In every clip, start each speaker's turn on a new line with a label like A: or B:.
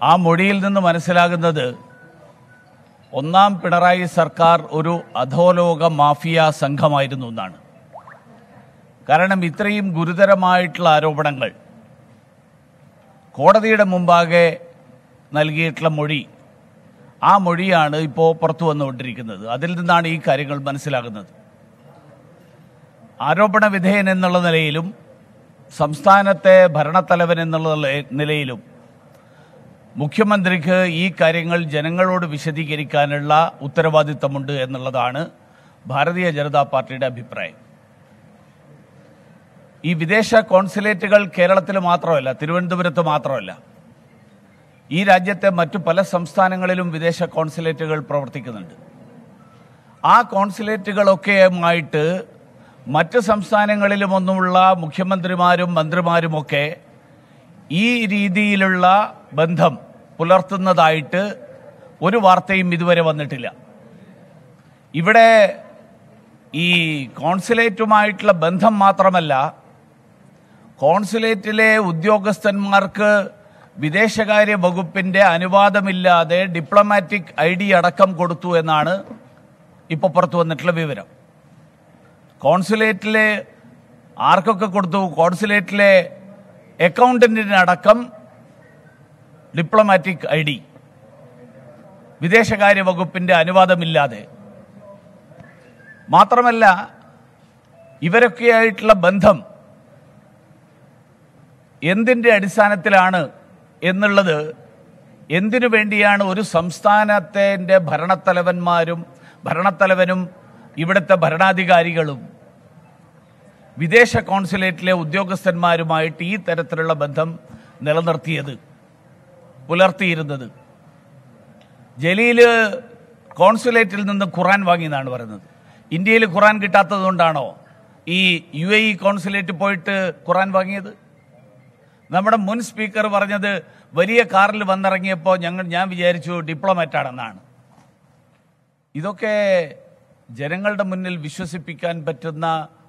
A: ആ മൊഴിയിൽ നിന്ന് മനസ്സിലാകുന്നത് ഒന്നാം പിണറായി സർക്കാർ ഒരു അധോലോക മാഫിയ സംഘമായിരുന്നു എന്നാണ് കാരണം ഇത്രയും ഗുരുതരമായിട്ടുള്ള ആരോപണങ്ങൾ കോടതിയുടെ മുമ്പാകെ നൽകിയിട്ടുള്ള മൊഴി ആ മൊഴിയാണ് ഇപ്പോൾ പുറത്തു വന്നുകൊണ്ടിരിക്കുന്നത് അതിൽ നിന്നാണ് ഈ കാര്യങ്ങൾ മനസ്സിലാകുന്നത് ആരോപണ വിധേയൻ എന്നുള്ള നിലയിലും സംസ്ഥാനത്തെ ഭരണത്തലവൻ എന്നുള്ള നില- നിലയിലും മുഖ്യമന്ത്രിക്ക് ഈ കാര്യങ്ങൾ ജനങ്ങളോട് വിശദീകരിക്കാനുള്ള ഉത്തരവാദിത്തമുണ്ട് എന്നുള്ളതാണ് ഭാരതീയ ജനതാ പാർട്ടിയുടെ അഭിപ്രായം ഈ വിദേശ കോൺസുലേറ്റുകൾ കേരളത്തിൽ മാത്രമല്ല തിരുവനന്തപുരത്ത് മാത്രമല്ല ഈ രാജ്യത്തെ മറ്റു പല സംസ്ഥാനങ്ങളിലും വിദേശ കോൺസുലേറ്റുകൾ പ്രവർത്തിക്കുന്നുണ്ട് ആ കോൺസുലേറ്റുകളൊക്കെയുമായിട്ട് മറ്റ് സംസ്ഥാനങ്ങളിലുമൊന്നുമുള്ള മുഖ്യമന്ത്രിമാരും മന്ത്രിമാരുമൊക്കെ ഈ രീതിയിലുള്ള ബന്ധം പുലർത്തുന്നതായിട്ട് ഒരു വാർത്തയും ഇതുവരെ വന്നിട്ടില്ല ഇവിടെ ഈ കോൺസുലേറ്റുമായിട്ടുള്ള ബന്ധം മാത്രമല്ല കോൺസുലേറ്റിലെ ഉദ്യോഗസ്ഥന്മാർക്ക് വിദേശകാര്യ വകുപ്പിന്റെ അനുവാദമില്ലാതെ ഡിപ്ലോമാറ്റിക് ഐ ഡി അടക്കം കൊടുത്തു എന്നാണ് ഇപ്പോൾ പുറത്തു വന്നിട്ടുള്ള വിവരം കോൺസുലേറ്റിലെ ആർക്കൊക്കെ കൊടുത്തു കോൺസുലേറ്റിലെ അക്കൗണ്ടന്റിനടക്കം ഡിപ്ലോമാറ്റിക് ഐ ഡി വിദേശകാര്യ വകുപ്പിന്റെ അനുവാദമില്ലാതെ മാത്രമല്ല ഇവരൊക്കെയായിട്ടുള്ള ബന്ധം എന്തിന്റെ അടിസ്ഥാനത്തിലാണ് എന്നുള്ളത് എന്തിനു വേണ്ടിയാണ് ഒരു സംസ്ഥാനത്തിന്റെ ഭരണത്തലവന്മാരും ഭരണത്തലവനും ഇവിടുത്തെ ഭരണാധികാരികളും വിദേശ കോൺസുലേറ്റിലെ ഉദ്യോഗസ്ഥന്മാരുമായിട്ട് ഈ തരത്തിലുള്ള ബന്ധം നിലനിർത്തിയത് പുലർത്തിയിരുന്നത് ജലീല് കോൺസുലേറ്റിൽ നിന്ന് ഖുറാൻ വാങ്ങിയെന്നാണ് പറയുന്നത് ഇന്ത്യയിൽ ഖുറാൻ കിട്ടാത്തത് കൊണ്ടാണോ ഈ യു എ ഇ കോൺസുലേറ്റ് പോയിട്ട് ഖുറാൻ വാങ്ങിയത് നമ്മുടെ മുൻ സ്പീക്കർ പറഞ്ഞത് വലിയ കാറിൽ വന്നിറങ്ങിയപ്പോൾ ഞങ്ങൾ ഞാൻ വിചാരിച്ചു ഡിപ്ലോമാറ്റ് ആണെന്നാണ് ഇതൊക്കെ ജനങ്ങളുടെ മുന്നിൽ വിശ്വസിപ്പിക്കാൻ പറ്റുന്ന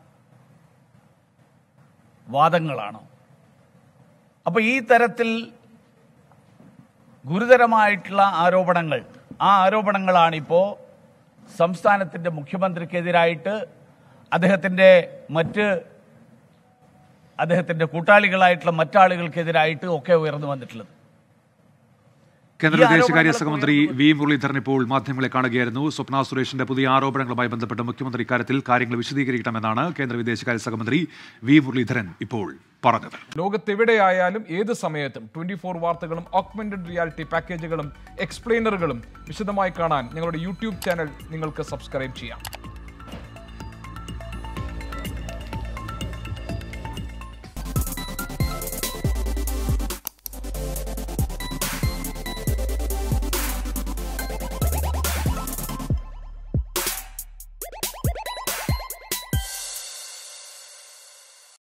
A: വാദങ്ങളാണോ അപ്പൊ ഈ തരത്തിൽ ഗുരുതരമായിട്ടുള്ള ആരോപണങ്ങൾ ആ ആരോപണങ്ങളാണിപ്പോൾ സംസ്ഥാനത്തിന്റെ മുഖ്യമന്ത്രിക്കെതിരായിട്ട് അദ്ദേഹത്തിന്റെ മറ്റ് അദ്ദേഹത്തിന്റെ കൂട്ടാളികളായിട്ടുള്ള മറ്റാളുകൾക്കെതിരായിട്ട് ഒക്കെ ഉയർന്നു വന്നിട്ടുള്ളത്
B: കേന്ദ്ര
A: ഈ
B: വിദേശകാര്യ
A: ആരോപണങ്ങൾ
B: സഹമന്ത്രി വി മുരളീധരൻ ഇപ്പോൾ മാധ്യമങ്ങളെ കാണുകയായിരുന്നു സ്വപ്ന സുരേഷിന്റെ പുതിയ ആരോപണങ്ങളുമായി ബന്ധപ്പെട്ട് മുഖ്യമന്ത്രി ഇക്കാര്യത്തിൽ കാര്യങ്ങൾ വിശദീകരിക്കണമെന്നാണ് കേന്ദ്ര വിദേശകാര്യ സഹമന്ത്രി വി മുരളീധരൻ ഇപ്പോൾ പറഞ്ഞത്
C: ലോകത്തെവിടെയായാലും ഏത് സമയത്തും ട്വന്റി ഫോർ വാർത്തകളും ഓഗ്മെന്റഡ് റിയാലിറ്റി പാക്കേജുകളും എക്സ്പ്ലെയിനറുകളും വിശദമായി കാണാൻ ഞങ്ങളുടെ യൂട്യൂബ് ചാനൽ നിങ്ങൾക്ക് സബ്സ്ക്രൈബ് ചെയ്യാം